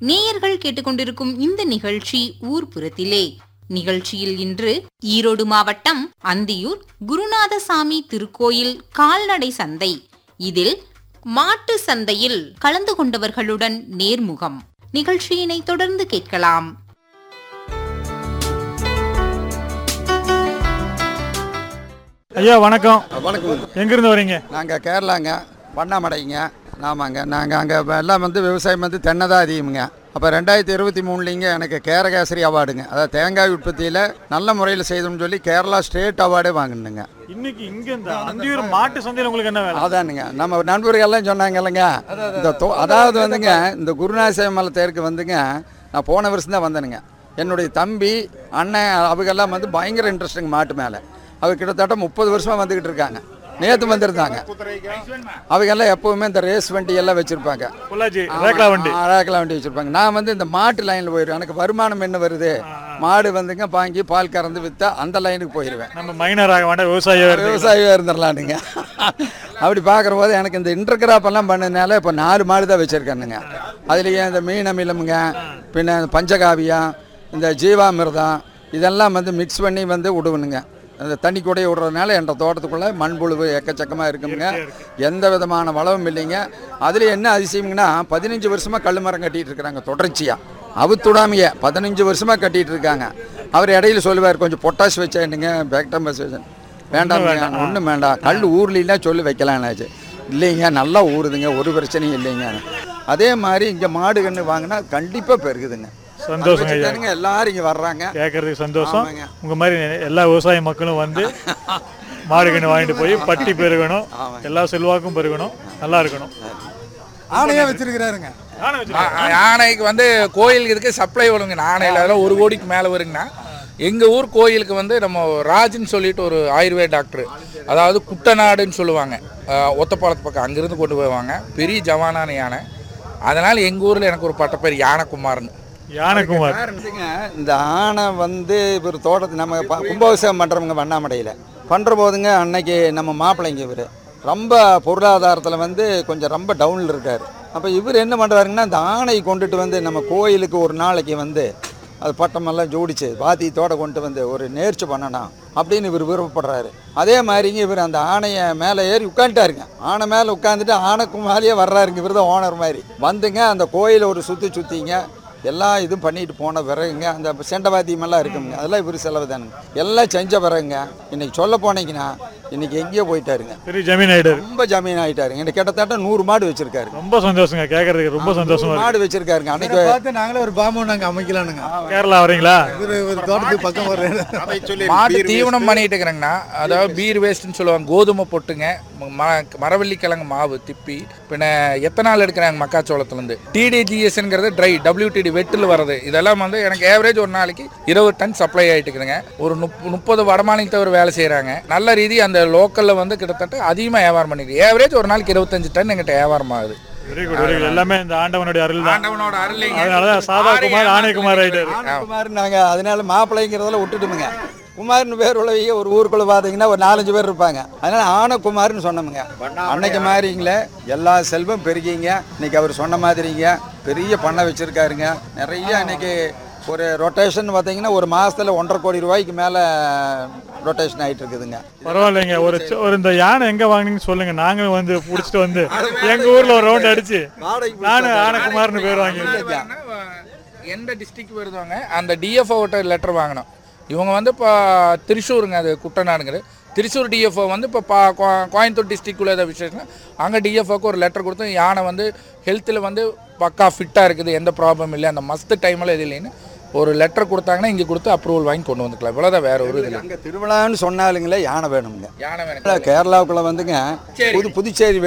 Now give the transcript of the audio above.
நேயர்கள் கேட்டுக்கொண்டிருக்கும் இந்த நிகழ்ச்சி ஊர்புறத்திலே நிகழ்ச்சியில் இன்று ஈரோடு மாவட்டம் அந்தியூர் குருநாதசாமி திருக்கோயில் கால்நடை சந்தை இதில் மாட்டு சந்தையில் கலந்து கொண்டவர்களுடன் நேர்முகம் நிகழ்ச்சியினை தொடர்ந்து கேட்கலாம் ஐயா வணக்கம் வணக்கம் எங்கிருந்து வரீங்க நாங்கள் கேரளாங்க பண்ணாமடைங்க ஆமாங்க நாங்கள் அங்கே எல்லாம் வந்து விவசாயம் வந்து தென்னை தான் அதிகமுங்க அப்போ ரெண்டாயிரத்தி இருபத்தி மூணுலிங்க எனக்கு கேரகேசரி அவார்டுங்க அதாவது தேங்காய் உற்பத்தியில் நல்ல முறையில் செய்தோம்னு சொல்லி கேரளா ஸ்டேட் அவார்டே வாங்கினுங்க இன்னைக்கு இங்க இந்த அந்தியூர் மாட்டு சந்தையில் உங்களுக்கு என்ன வேலை அதானுங்க நம்ம நண்பர்கள்லாம் சொன்னாங்க இல்லைங்க இந்த தோ- அதாவது வந்துங்க இந்த குருநாசய மலை தேருக்கு வந்துங்க நான் போன வருஷம் தான் வந்தேனுங்க என்னுடைய தம்பி அண்ணன் அவங்கெல்லாம் வந்து பயங்கர இன்ட்ரெஸ்ட்டுங்க மாட்டு மேலே அவங்க கிட்டத்தட்ட முப்பது வருஷமாக வந்துக்கிட்டு இருக்காங்க நேற்று வந்திருந்தாங்க அவங்கெல்லாம் எப்போவுமே இந்த ரேஸ் வண்டி எல்லாம் வச்சுருப்பாங்க பொள்ளாச்சி ரேக்லா வண்டி ரேக்கில் வண்டி வச்சுருப்பாங்க நான் வந்து இந்த மாட்டு லைனில் போயிடுவேன் எனக்கு வருமானம் என்ன வருது மாடு வந்துங்க வாங்கி பால் கறந்து விற்றா அந்த லைனுக்கு போயிடுவேன் நம்ம மைனர் ஆக வேண்டாம் விவசாயியா இருந்து விவசாயியாக இருந்துடலானுங்க அப்படி பார்க்குற போது எனக்கு இந்த இன்டர் கிராப் எல்லாம் பண்ணதுனால இப்போ நாலு மாடு தான் வச்சுருக்கேனுங்க அதுலேயே இந்த மீன் அமிலமுங்க பின்ன இந்த பஞ்சகாவியம் இந்த ஜீவாமிர்தம் இதெல்லாம் வந்து மிக்ஸ் பண்ணி வந்து விடுவனுங்க அந்த தண்ணி கூடைய விடுறதுனால என்ற தோட்டத்துக்குள்ளே மண்புழு எக்கச்சக்கமாக இருக்குங்க எந்த விதமான வளமும் இல்லைங்க அதில் என்ன அதிசயம்னா பதினஞ்சு வருஷமாக கல் மரம் கட்டிகிட்டு இருக்கிறாங்க தொடர்ச்சியாக அவுத்துடாமையே பதினஞ்சு வருஷமாக கட்டிகிட்டு இருக்காங்க அவர் இடையில சொல்லுவார் கொஞ்சம் பொட்டாஷ் வச்சேன்னுங்க பேக்டம்பஸ் வச்சேன் வேண்டாம் ஒன்றும் வேண்டாம் கல் ஊர்லாம் சொல்லி வைக்கலாம்னாச்சு இல்லைங்க நல்லா ஊறுதுங்க ஒரு பிரச்சனையும் இல்லைங்க அதே மாதிரி இங்கே மாடு கன்று வாங்கினா கண்டிப்பாக பெருகுதுங்க சந்தோஷங்க ஐயா வச்சுட்டானுங்க, எல்லாரும் இங்கே வர்றாங்க கேட்கறதுக்கு சந்தோஷம் ஆமாங்க. உங்க மாதிரி எல்லா விவசாய மக்களும் வந்து மாடு கன்று வாங்கிட்டு போய் பட்டி பெருகணும் எல்லா செல்வாக்கும் பெருகணும் நல்லா இருக்கணும் ஆணையா வச்சிருக்கிறாருங்க நானும் வச்சிருக்கேன். ஆ- யானைக்கு வந்து கோயிலுக்கு இதுக்கு சப்ளை வருங்க ஆணையில் அதெல்லாம் ஒரு கோடிக்கு மேலே வருங்கண்ணா எங்கள் ஊர் கோயிலுக்கு வந்து நம்ம ராஜுன்னு சொல்லிட்டு ஒரு ஆயுர்வேத டாக்டர் அதாவது குட்டநாடுன்னு சொல்லுவாங்க ஆ, ஒத்தப்பாலத்து பக்கம் அங்கேருந்து கொண்டு போவாங்க பெரிய ஜவானான யானை அதனால் எங்கள் ஊரில் எனக்கு ஒரு பட்டப்பேர் யானைக்குமார்னு யானைக்குமார் வந்துங்க, இந்த ஆணை வந்து இவர் தோட்டத்து நம்ம ப- கும்பாபிஷேகம் பண்ணுறவங்க வண்ணாமடையில் பண்ணுற போதுங்க அன்னைக்கு நம்ம மாப்பிள்ளைங்க இவர் ரொம்ப பொருளாதாரத்தில் வந்து கொஞ்சம் ரொம்ப டவுனில் இருக்கார் அப்போ இவர் என்ன பண்ணுறாருங்கன்னா இந்த ஆணை கொண்டுட்டு வந்து நம்ம கோயிலுக்கு ஒரு நாளைக்கு வந்து அது பட்டமெல்லாம் ஜோடிச்சு பாத்தியத்தோட கொண்டு வந்து ஒரு நேர்ச்சி பண்ணணும் அப்படின்னு இவர் விருப்பப்படுறாரு அதே மாதிரிங்க இவர் அந்த ஆணையை மேலே ஏறி உட்காந்துட்டாருங்க ஆனை மேலே உட்காந்துட்டு ஆனைக்கு மேலேயே வர்றாருங்க இவர் தான் ஓனர் மாதிரி வந்துங்க அந்த கோயிலை ஒரு சுற்றி சுற்றிங்க எல்லா இதுவும் பண்ணிட்டு போன பிறகுங்க அந்த செண்டவாத்தியமெல்லாம் இருக்குங்க அதெல்லாம் இவர் செலவு தானுங்க எல்லாம் செஞ்ச பிறகுங்க இன்னைக்கு சொல்ல போனீங்கன்னா இன்னைக்கு எங்கேயோ போயிட்டாருங்க பெரிய ஜமீன் ஆயிட்டாரு ரொம்ப ஜமீன் ஆயிட்டாருங்க இன்னைக்கு கிட்டத்தட்ட நூறு மாடு வச்சிருக்காரு ரொம்ப சந்தோஷங்க கேட்கறதுக்கு ரொம்ப சந்தோஷமா இருக்கு மாடு வச்சிருக்காருங்க அன்னைக்கு பார்த்து நாங்களே ஒரு பாம்பு நாங்க அமைக்கலானுங்க கேரளா வரீங்களா இவரு ஒரு தோட்டத்துக்கு பக்கம் வர்றேன் மாட்டு தீவனம் பண்ணிட்டு இருக்கிறேங்கண்ணா அதாவது பீர் வேஸ்ட்னு சொல்லுவாங்க கோதுமை பொட்டுங்க ம மரவள்ளி கிழங்கு மாவு திப்பி பின்ன எத்தனால் எடுக்கிறாங்க மக்காச்சோளத்துலேருந்து டிடிஜிஎஸ்ங்கிறது ட்ரை டபிள்யூடிடி வெட்டில் வர்றது இதெல்லாம் வந்து எனக்கு ஏவரேஜ் ஒரு நாளைக்கு இருபது டன் சப்ளை ஆகிட்டு இருக்குதுங்க ஒரு முப் முப்பது வடமாநிலத்தவர் வேலை செய்கிறாங்க நல்ல ரீதி அந்த லோக்கலில் வந்து கிட்டத்தட்ட அதிகமாக வியாபாரம் பண்ணிருக்கு ஏவரேஜ் ஒரு நாளைக்கு இருபத்தஞ்சு டன் எங்கிட்ட வியாபாரம் ஆகுது வெரி குட் வெரி குட் எல்லாமே இந்த ஆண்டவனுடைய அருள் தான் ஆண்டவனோட அருளைங்க அதனாலதான் சாதா குமார் ஆணைக்குமார் ஆயிட்டாரு குமார் நாங்கள் அதனால மாப்பிள்ளைங்கிறதெல்லாம் விட்டுட்டுமுங்க குமார்னு பேர் உள்ளவங்க ஒரு ஊருக்குள்ள பார்த்தீங்கன்னா ஒரு நாலஞ்சு பேர் இருப்பாங்க அதனால ஆனகுமார்னு சொன்னோமுங்க அன்னைக்கு மாதிரிங்களே எல்லா செல்வம் பெருகிங்க இன்னைக்கு அவர் சொன்ன மாதிரிங்க பெரிய பண்ணை வச்சிருக்காருங்க நிறைய இன்னைக்கு ஒரு ரொட்டேஷன் பார்த்தீங்கன்னா ஒரு மாசத்துல ஒன்றரை கோடி ரூபாய்க்கு மேலே ரொட்டேஷன் ஆயிட்டு இருக்குதுங்க பரவாயில்லைங்க ஒரு சி- ஒரு இந்த யானை எங்க வாங்குனீங்கன்னு சொல்லுங்க நாங்களும் வந்து புடிச்சிட்டு வந்து எங்க ஊர்ல ஒரு ரவுண்ட் அடிச்சு நானும் ஆனகுமார்னு பேர் வாங்கி எந்த டிஸ்ட்ரிக்ட் வருதாங்க அந்த டிஎஃப்ஓட்ட லெட்டர் வாங்கினோம் இவங்க வந்து இப்போ திருச்சூருங்க அது குட்டநாடுங்கிறது திருச்சூர் டிஎஃப்ஓ வந்து இப்போ பா கோ- கோயம்புத்தூர் டிஸ்ட்ரிக்டுள்ள ஏதாவது விசேஷம்னா அங்கே டிஎஃப்ஓக்கு ஒரு லெட்டர் கொடுத்து யானை வந்து ஹெல்த்தில் வந்து பக்கா ஃபிட்டாக இருக்குது எந்த ப்ராப்ளம் இல்லை அந்த மஸ்து டைமில் இது இல்லைன்னு ஒரு லெட்டர் கொடுத்தாங்கன்னா இங்கே கொடுத்து அப்ரூவல் வாங்கி கொண்டு வந்துக்கலாம் இவ்வளோதான் வேற ஒரு இது இல்லை அங்கே திருவிழான்னு சொன்னாலுங்களே யானை வேணுங்க யானை வேணும் கேரளாவுக்குள்ள வந்துங்க புது புதுச்சேரி